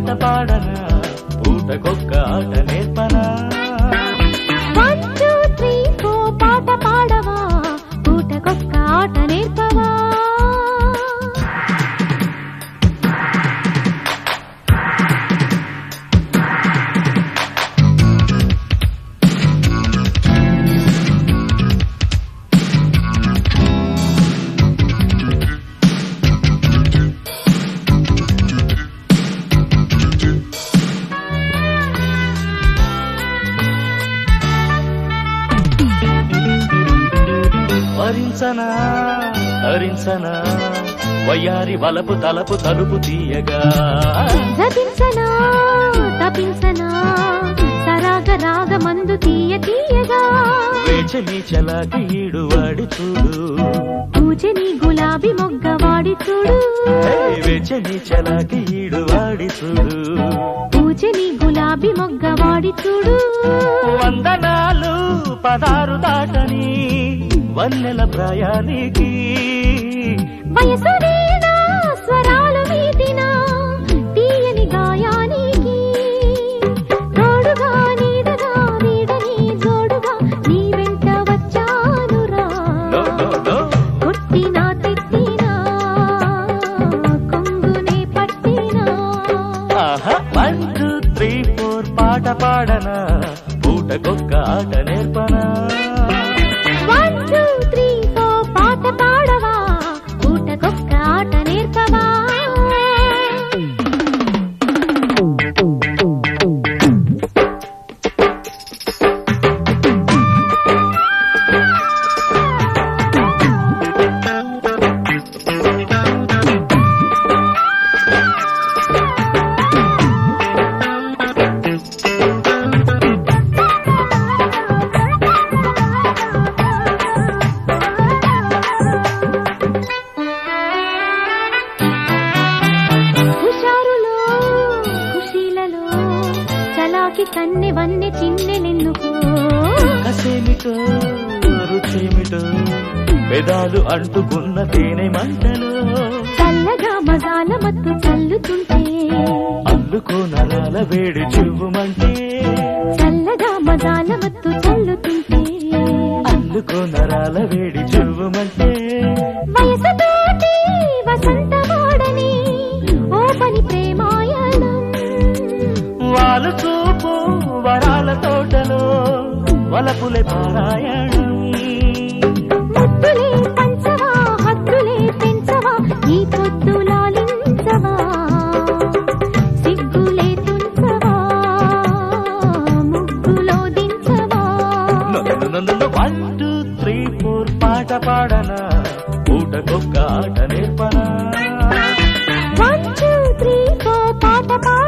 పాట పాడనా పూటకొక్క ఆట నేర్పనా వన్ టూ త్రీ ఫోర్ పాట పాడవా పూటకొక్క ఆట నేర్పవా వరించనా హరించనా వయ్యారి వలపు తలపు తలుపు తీయగా రపించనా తపించనా సరాగ రాగ మందు తీయ తీయగా వేచని చలాకి ఈడు వాడి చూడు పూజని గులాబీ మొగ్గ వాడి చూడు హే, వేచని చలాకి ఈడు వాడి చూడు పూజని గులాబీ మొగ్గ వాడి చూడు వందనాలు పదారు దాటని వన్నెల ప్రయాణికి వయసు వీణా స్వరాలు మీటినా తీయని గాయానికి తోడుగా నీడగా నీడని జోడుగా నీ వెంట వచ్చానురా నో, నో, నో. కొట్టినా తిట్టినా కొంగునే పట్టినా ఆహా వన్ టూ త్రీ ఫోర్ పాట పాడనా పూటకొక్క ఆట నేర్పనా వన్ టూ త్రీ ఫోర్ పాట పాడవా పూటకొక్క ఆట నేర్పవా హుషారులో ఖుషీలలో చలాకి కన్నె వన్నె చిన్నెలెందుకో కసేమిటో రుచేమిటో పెదాలు అంటుకున్న తేనె మంటలు చల్లగా మజాల మత్తు చల్లుతుంటే అల్లుకో నరాల వేడి చివ్వుమంటే చల్లగా మజాల మత్తు చల్లుతుంటే అల్లుకో నరాల వేడి చివ్వుమంటే వయసుతోటి వసంతమాడని ఓ పని ప్రేమాయణం వాళ్ళు చూపు వరాల తోటలో వలపులే పారాయణం ముద్దులే పంచవా హద్దులే పెంచవా ఈ పొద్దు లాలించవా సిగ్గులే తుంచవా ముగ్గులో దించవా వన్ టూ త్రీ ఫోర్ పాట పాడనా పూటకొక్క ఆట నేర్పనా వన్ టూ త్రీ ఫోర్ పాట పాడ